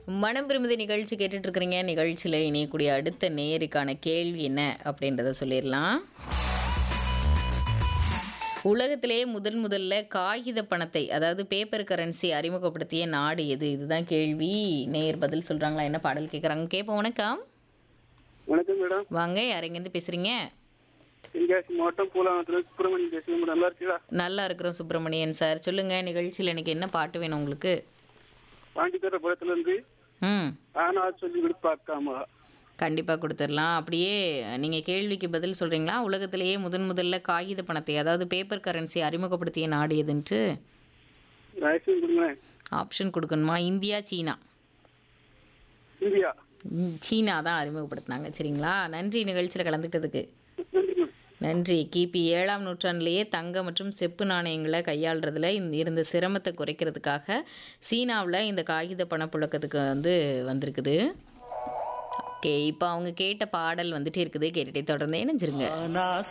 மனம் விரும்புதி நிகழ்ச்சி கேட்டுட்டு இருக்கிறீங்க நிகழ்ச்சியில் இணையக்கூடிய அடுத்த நேருக்கான கேள்வி என்ன அப்படின்றத சொல்லிடலாம் உலகத்திலேயே முதன் முதல்ல காகித பணத்தை அதாவது பேப்பர் கரன்சி அறிமுகப்படுத்திய நாடு எது இதுதான் கேள்வி நேர் பதில் சொல்றாங்களா என்ன பாடல் கேட்குறாங்க கேட்போம் வணக்கம் வணக்கம் மேடம் வாங்க யாரெங்கேருந்து பேசுறீங்க தென்காசி மாவட்டம் பூலாவரத்துல சுப்பிரமணியம் பேசுகிறேன் மேடம் நல்லா இருக்கீங்களா நல்லா இருக்கிறோம் சுப்பிரமணியன் சார் சொல்லுங்க நிகழ்ச்சியில் எனக்கு என்ன பாட்டு வேணும் உங்களுக்கு பாண்டித்தர புறத்துல இருந்து ம் ஆனா சொல்லி கொடுப்பாக்காமா கண்டிப்பாக கொடுத்துடலாம் அப்படியே நீங்கள் கேள்விக்கு பதில் சொல்கிறீங்களா உலகத்திலேயே முதன் முதல்ல காகித பணத்தை அதாவது பேப்பர் கரன்சி அறிமுகப்படுத்திய நாடு எதுன்ட்டு ரகசியம் கொடுங்களேன் ஆப்ஷன் கொடுக்கணுமா இந்தியா சீனா இந்தியா ம், சீனா தான் அறிமுகப்படுத்தினாங்க சரிங்களா நன்றி நிகழ்ச்சியில் கலந்துக்கிட்டதுக்கு நன்றி மேடம் நன்றி கிபி ஏழாம் நூற்றாண்டிலேயே தங்க மற்றும் செப்பு நாணயங்களை கையாளுறதுல இந்த- இருந்த சிரமத்தை குறைக்கிறதுக்காக சீனாவில் இந்த காகித பணப்புழக்கத்துக்கு வந்து வந்திருக்குது ஓகே இப்போ அவங்க கேட்ட பாடல் வந்துட்டே இருக்குது கேட்டுட்டே தொடர்ந்து இணைஞ்சிருங்க ஆனா